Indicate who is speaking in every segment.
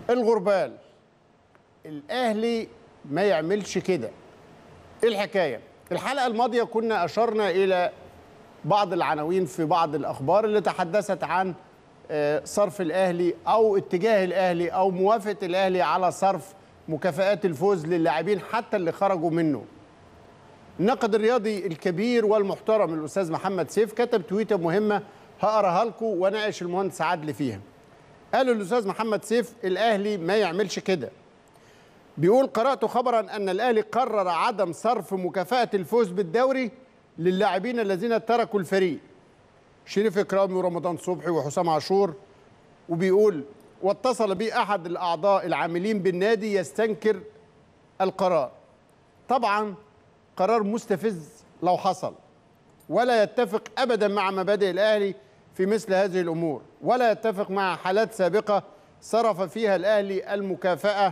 Speaker 1: الغربال الاهلي ما يعملش كده ايه الحكايه الحلقه الماضيه كنا اشرنا الى بعض العناوين في بعض الاخبار اللي تحدثت عن آه، صرف الاهلي او اتجاه الاهلي او موافقه الاهلي على صرف مكافآت الفوز للاعبين حتى اللي خرجوا منه الناقد الرياضي الكبير والمحترم الاستاذ محمد سيف كتب تويته مهمه هقراها لكم واناقش المهندس عدلي فيها قال الاستاذ محمد سيف الاهلي ما يعملش كده بيقول قرات خبرا ان الاهلي قرر عدم صرف مكافاه الفوز بالدوري للاعبين الذين تركوا الفريق شريف اكرامي ورمضان صبحي وحسام عاشور وبيقول واتصل بي احد الاعضاء العاملين بالنادي يستنكر القرار طبعا قرار مستفز لو حصل ولا يتفق ابدا مع مبادئ الاهلي في مثل هذه الامور ولا يتفق مع حالات سابقه صرف فيها الاهلي المكافاه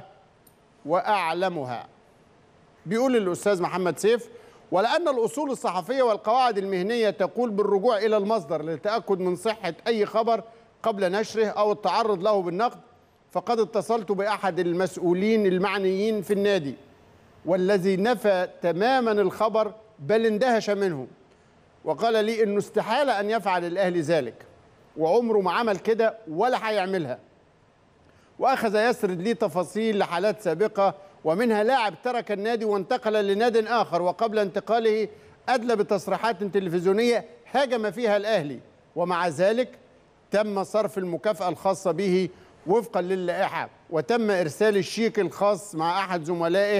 Speaker 1: واعلمها بيقول الاستاذ محمد سيف ولان الاصول الصحفيه والقواعد المهنيه تقول بالرجوع الى المصدر للتاكد من صحه اي خبر قبل نشره او التعرض له بالنقد فقد اتصلت باحد المسؤولين المعنيين في النادي والذي نفى تماما الخبر بل اندهش منه وقال لي انه استحاله ان يفعل الاهلي ذلك وعمره ما عمل كده ولا هيعملها واخذ يسرد لي تفاصيل لحالات سابقه ومنها لاعب ترك النادي وانتقل لناد اخر وقبل انتقاله ادلى بتصريحات تلفزيونيه هاجم فيها الاهلي ومع ذلك تم صرف المكافاه الخاصه به وفقا للائحه وتم ارسال الشيك الخاص مع احد زملائه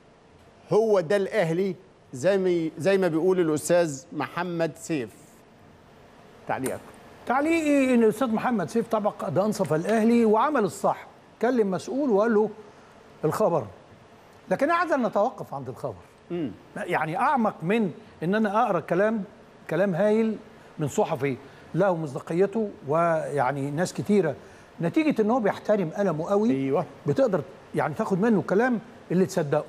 Speaker 1: هو ده الاهلي زي ما زي ما بيقول الاستاذ محمد سيف تعليقك
Speaker 2: تعليقي ان الاستاذ محمد سيف طبق قد انصف الاهلي وعمل الصح كلم مسؤول وقال له الخبر لكن انا عايز ان نتوقف عند الخبر يعني اعمق من ان انا اقرا كلام كلام هايل من صحفي له مصداقيته ويعني ناس كتيره نتيجه ان هو بيحترم قلمه قوي
Speaker 1: ايوه
Speaker 2: بتقدر يعني تاخد منه كلام اللي تصدقه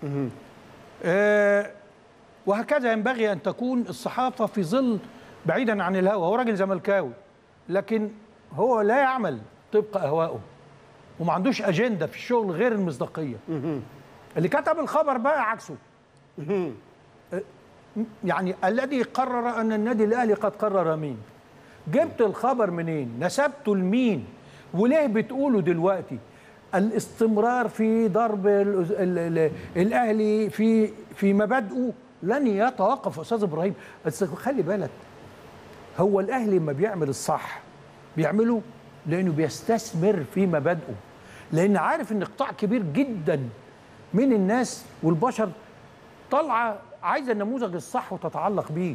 Speaker 2: آه وهكذا ينبغي ان تكون الصحافه في ظل بعيدا عن الهوى هو راجل زملكاوي لكن هو لا يعمل طبق اهوائه وما عندوش اجنده في الشغل غير المصداقيه اللي كتب الخبر بقى عكسه آه، يعني الذي قرر ان النادي الاهلي قد قرر مين جبت الخبر منين نسبته لمين وليه بتقوله دلوقتي الاستمرار في ضرب ال ال ال الاهلي في في مبادئه لن يتوقف استاذ ابراهيم بس خلي بالك هو الاهلي لما بيعمل الصح بيعمله لانه بيستثمر في مبادئه لان عارف ان قطاع كبير جدا من الناس والبشر طالعه عايزه النموذج الصح وتتعلق بيه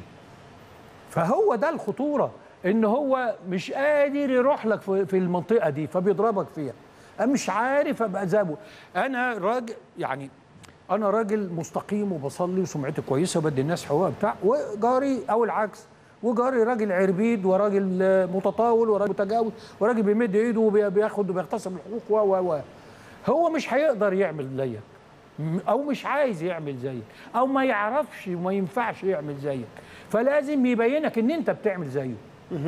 Speaker 2: فهو ده الخطوره ان هو مش قادر يروح لك في في المنطقه دي فبيضربك فيها انا مش عارف ابقى زابه انا راجل يعني انا راجل مستقيم وبصلي وسمعتي كويسه وبدي الناس حقوقها بتاع وجاري او العكس وجاري راجل عربيد وراجل آه، متطاول وراجل متجاوز وراجل بيمد ايده وبياخد وبيغتصب الحقوق و و و هو مش هيقدر يعمل زيك م- او مش عايز يعمل زيك او ما يعرفش وما ينفعش يعمل زيك فلازم يبينك ان انت بتعمل زيه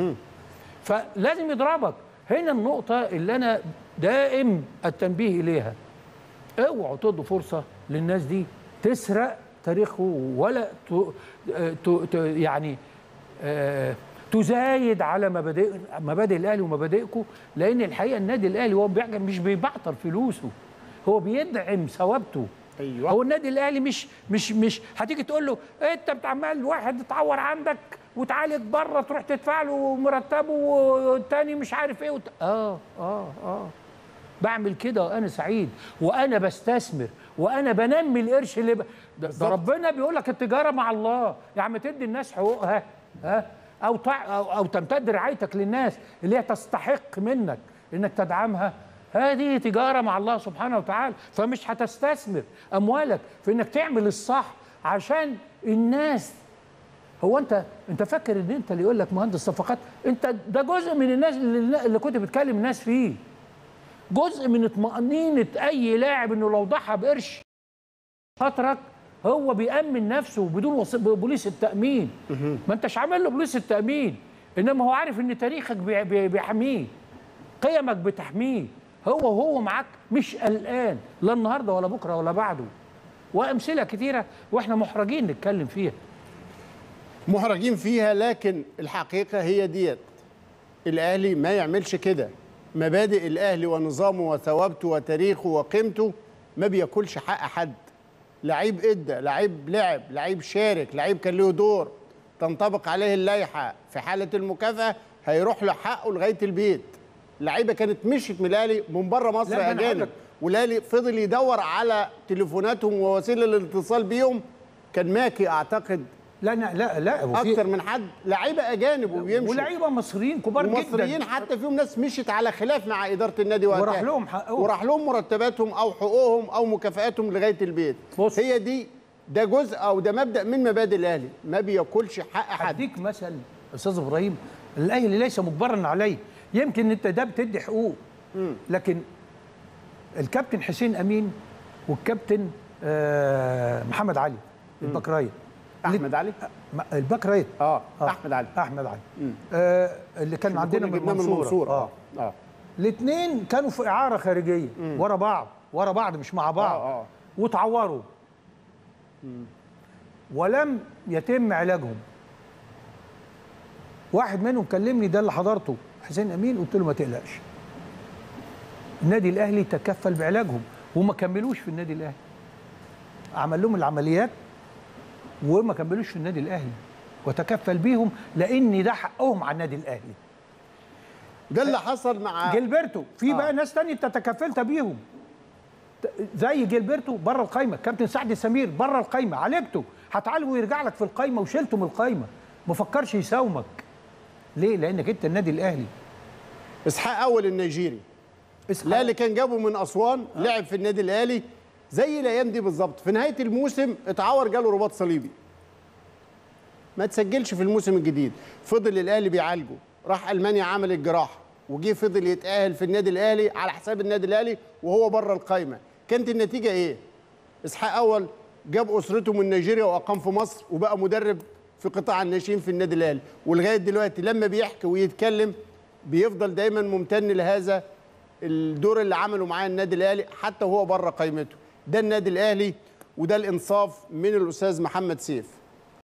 Speaker 2: فلازم يضربك هنا النقطة اللي أنا دائم التنبيه إليها اوعوا تدوا فرصة للناس دي تسرق تاريخه ولا ت... ت... ت... يعني آه، تزايد على مبادئ مبادئ الاهلي ومبادئكم لان الحقيقه النادي الاهلي هو بيعجب مش بيبعتر فلوسه هو بيدعم ثوابته
Speaker 1: أيوة.
Speaker 2: هو النادي الاهلي مش مش مش هتيجي تقول له انت بتعمل واحد اتعور عندك وتعالج بره تروح تدفع له مرتبه والتاني مش عارف ايه وت... اه اه اه بعمل كده وانا سعيد وانا بستثمر وانا بنمي القرش اللي ب... ده, ده ربنا بيقول لك التجاره مع الله يا عم تدي الناس حقوقها ها او تع... أو, او تمتد رعايتك للناس اللي هي تستحق منك انك تدعمها هذه تجاره مع الله سبحانه وتعالى فمش هتستثمر اموالك في انك تعمل الصح عشان الناس هو انت انت فاكر ان انت اللي يقول لك مهندس صفقات انت ده جزء من الناس اللي, اللي كنت بتكلم الناس فيه جزء من اطمأنينة أي لاعب إنه لو ضحى بقرش خاطرك هو بيأمن نفسه بدون وص... بوليس التأمين ما أنتش عامل له بوليس التأمين إنما هو عارف إن تاريخك بي... بي... بيحميه قيمك بتحميه هو هو معاك مش قلقان لا النهارده ولا بكره ولا بعده وامثله كتيره واحنا محرجين نتكلم فيها
Speaker 1: محرجين فيها لكن الحقيقة هي ديت الأهلي ما يعملش كده مبادئ الأهلي ونظامه وثوابته وتاريخه وقيمته ما بياكلش حق حد لعيب ادى لعيب لعب لعيب شارك لعيب كان له دور تنطبق عليه اللائحة في حالة المكافأة هيروح له حقه لغاية البيت لعيبة كانت مشيت من الأهلي من بره مصر
Speaker 2: لا، ده أنا هقول
Speaker 1: أجانب
Speaker 2: لك.
Speaker 1: والاهلي فضل يدور على تليفوناتهم ووسيله الاتصال بيهم كان ماكي اعتقد
Speaker 2: لا لا لا, لا وفي-
Speaker 1: اكتر من حد لعيبه اجانب وبيمشوا
Speaker 2: ولاعيبه مصريين كبار
Speaker 1: ومصريين
Speaker 2: جدا
Speaker 1: حتى فيهم ناس مشيت على خلاف مع اداره النادي وقتها
Speaker 2: وراح لهم حقهم.
Speaker 1: وراح لهم مرتباتهم او حقوقهم او مكافآتهم لغايه البيت
Speaker 2: بص.
Speaker 1: هي دي ده جزء او ده مبدا من مبادئ الاهلي ما بياكلش حق حد
Speaker 2: هديك مثل استاذ ابراهيم الاهلي ليس مجبرا عليه يمكن انت ده بتدي حقوق لكن الكابتن حسين امين والكابتن آه محمد علي الباك رايت
Speaker 1: احمد علي
Speaker 2: م- الباك رايت
Speaker 1: اه احمد علي
Speaker 2: احمد علي آه اللي كان عندنا
Speaker 1: كنا
Speaker 2: من
Speaker 1: جبناه من
Speaker 2: المنصوره
Speaker 1: المنصوره
Speaker 2: اه
Speaker 1: اه اه
Speaker 2: الاثنين كانوا في اعاره خارجيه ورا بعض ورا بعض مش مع بعض
Speaker 1: آه، آه.
Speaker 2: وتعوروا ولم يتم علاجهم واحد منهم كلمني ده اللي حضرته حسين امين قلت له ما تقلقش النادي الاهلي تكفل بعلاجهم وما كملوش في النادي الاهلي عمل لهم العمليات وما كملوش في النادي الاهلي وتكفل بيهم لان ده حقهم على النادي الاهلي
Speaker 1: ده اللي حصل مع
Speaker 2: جilberto في
Speaker 1: آه.
Speaker 2: بقى ناس تانية انت تكفلت بيهم ت- زي جilberto بره القايمه كابتن سعد سمير بره القايمه عالجته هتعالجه ويرجع لك في القايمه وشلته من القايمه ما فكرش يساومك ليه لانك انت النادي الاهلي
Speaker 1: اسحاق اول النيجيري لا اللي كان جابه من اسوان لعب في النادي الاهلي زي الايام دي بالظبط في نهايه الموسم اتعور جاله رباط صليبي ما تسجلش في الموسم الجديد فضل الاهلي بيعالجه راح المانيا عمل الجراحه وجي فضل يتاهل في النادي الاهلي على حساب النادي الاهلي وهو بره القايمه كانت النتيجه ايه اسحاق اول جاب اسرته من نيجيريا واقام في مصر وبقى مدرب في قطاع الناشئين في النادي الاهلي ولغايه دلوقتي لما بيحكي ويتكلم بيفضل دايما ممتن لهذا الدور اللي عمله معاه النادي الاهلي حتى وهو بره قائمته ده النادي الاهلي وده الانصاف من الاستاذ محمد سيف